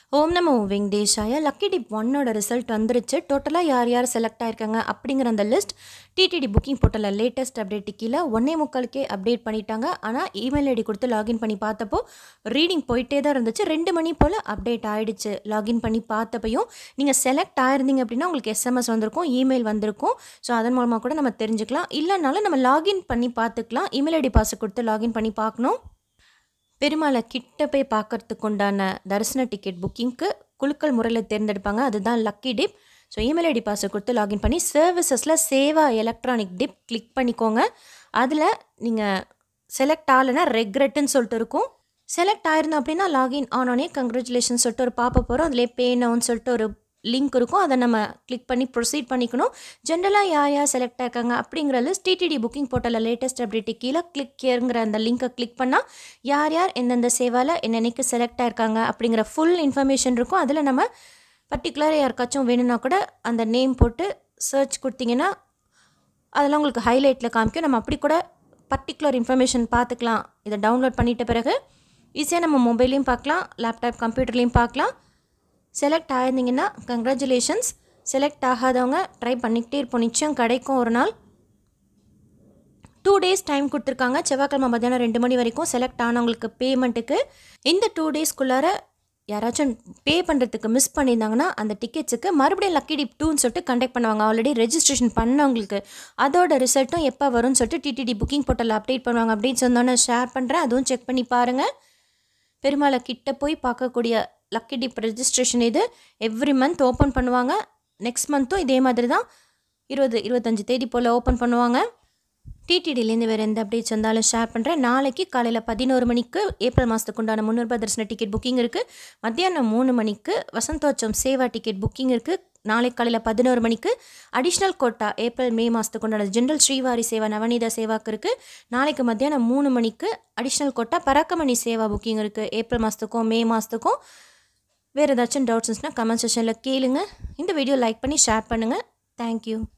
ஓம் நமோ வெங்கடேஷாய lucky tip ஒன்னோட ரிசல்ட் வந்துருச்சு டோட்டலாக யார் யார் செலக்ட் ஆயிருக்காங்க அப்படிங்கிற அந்த லிஸ்ட் டிடிடி புக்கிங் போர்ட்டலில் லேட்டஸ்ட் அப்டேட் கீழே ஒன்னே முக்காலுக்கே அப்டேட் பண்ணிட்டாங்க ஆனால் இமெயில் ஐடி கொடுத்து லாகின் பண்ணி பார்த்தப்போ ரீடிங் போயிட்டே தான் இருந்துச்சு ரெண்டு மணி போல் அப்டேட் ஆயிடுச்சு லாகின் பண்ணி பார்த்தப்பையும் நீங்கள் செலக்ட் ஆயிருந்தீங்க அப்படின்னா உங்களுக்கு எஸ்எம்எஸ் வந்திருக்கும் இமெயில் வந்திருக்கும் ஸோ அதன் மூலமாக கூட நம்ம தெரிஞ்சுக்கலாம் இல்லைனாலும் நம்ம லாகின் பண்ணி பார்த்துக்கலாம் இமெயில் ஐடி பாஸ் கொடுத்து லாகின் பண்ணி பார்க்கணும் பெருமாளை கிட்ட போய் பார்க்கறதுக்கு உண்டான தரிசன டிக்கெட் புக்கிங்க்கு குலுக்கல் முறையில் தேர்ந்தெடுப்பாங்க அதுதான் lucky dip so email ID password கொடுத்து லாகின் பண்ணி சர்வீசஸில் சேவா எலக்ட்ரானிக் டிப் கிளிக் பண்ணிக்கோங்க அதில் நீங்கள் செலக்ட் ஆகலைன்னா ரெக்ரெட்டுன்னு சொல்லிட்டு இருக்கும் செலக்ட் ஆயிருந்தோம் அப்படின்னா லாகின் ஆனோடனே கங்க்ராச்சுலேஷன் சொல்லிட்டு ஒரு பாப்ப போகிறோம் அதிலே பே நவுன்னு சொல்லிட்டு ஒரு லிங்க் இருக்கும் அதை நம்ம கிளிக் பண்ணி ப்ரொசீட் பண்ணிக்கணும் ஜென்ரலாக யார் யார் செலக்ட் ஆயிருக்காங்க அப்படிங்கிற லிஸ்ட் டிடிடி புக்கிங் போர்ட்டலில் லேட்டஸ்ட் அப்டேட் கீழே கிளிக் கேருங்கிற அந்த லிங்கை கிளிக் பண்ணால் யார் யார் எந்தெந்த சேவாவில் என்னென்னைக்கு செலக்ட் ஆயிருக்காங்க அப்படிங்கிற ஃபுல் இன்ஃபர்மேஷன் இருக்கும் அதில் நம்ம பர்டிகுலராக யாருக்காச்சும் வேணும்னா கூட அந்த நேம் போட்டு சர்ச் கொடுத்தீங்கன்னா அதெல்லாம் உங்களுக்கு ஹைலைட்டில் காமிக்கும் நம்ம அப்படி கூட பர்டிகுலர் இன்ஃபர்மேஷன் பார்த்துக்கலாம் இதை டவுன்லோட் பண்ணிட்ட பிறகு ஈஸியாக நம்ம மொபைல்லையும் பார்க்கலாம் லேப்டாப் கம்ப்யூட்டர்லேயும் பார்க்கலாம் செலக்ட் ஆயிருந்தீங்கன்னா கங்க்ராச்சுலேஷன்ஸ் செலக்ட் ஆகாதவங்க ட்ரை பண்ணிக்கிட்டே இருப்போம் நிச்சயம் கிடைக்கும் ஒரு நாள் டூ டேஸ் டைம் கொடுத்துருக்காங்க செவ்வாய்க்கிழமை மத்தியானம் ரெண்டு மணி வரைக்கும் செலக்ட் ஆனவங்களுக்கு பேமெண்ட்டுக்கு இந்த டூ டேஸ்க்குள்ளார யாராச்சும் பே பண்ணுறதுக்கு மிஸ் பண்ணியிருந்தாங்கன்னா அந்த டிக்கெட்ஸுக்கு மறுபடியும் லக்கி டிப் டூன்னு சொல்லிட்டு கண்டக்ட் பண்ணுவாங்க ஆல்ரெடி ரெஜிஸ்ட்ரேஷன் பண்ணவங்களுக்கு அதோட ரிசல்ட்டும் எப்போ வரும்னு சொல்லிட்டு டிடிடி புக்கிங் போர்ட்டலில் அப்டேட் பண்ணுவாங்க அப்படின்னு சொன்னோன்னே ஷேர் பண்ணுறேன் அதுவும் செக் பண்ணி பாருங்கள் பெருமாளை கிட்ட போய் பார்க்கக்கூடிய லக்கி டிப் ரெஜிஸ்ட்ரேஷன் இது எவ்ரி மந்த் ஓப்பன் பண்ணுவாங்க நெக்ஸ்ட் மந்த்தும் இதே மாதிரி தான் இருபது இருபத்தஞ்சி தேதி போல் ஓப்பன் பண்ணுவாங்க டிடிடிலேருந்து வேறு எந்த அப்டேட்ஸ் வந்தாலும் ஷேர் பண்ணுறேன் நாளைக்கு காலையில் பதினோரு மணிக்கு ஏப்ரல் மாதத்துக்கு உண்டான முன்னூறுபா தரிசன டிக்கெட் புக்கிங் இருக்குது மத்தியானம் மூணு மணிக்கு வசந்தோச்சம் சேவா டிக்கெட் புக்கிங் இருக்குது நாளை காலையில் பதினோரு மணிக்கு அடிஷ்னல் கோட்டா ஏப்ரல் மே மாதத்துக்கு உண்டான ஜென்ரல் ஸ்ரீவாரி சேவா நவநீத சேவாக்கு இருக்குது நாளைக்கு மத்தியானம் மூணு மணிக்கு additional quota Parakamani seva booking இருக்குது ஏப்ரல் மாதத்துக்கும் மே மாதத்துக்கும் வேறு ஏதாச்சும் டவுட்ஸ் இருந்துச்சுன்னா கமெண்ட் செஷனில் கேளுங்க இந்த வீடியோ லைக் பண்ணி ஷேர் பண்ணுங்கள் தேங்க்யூ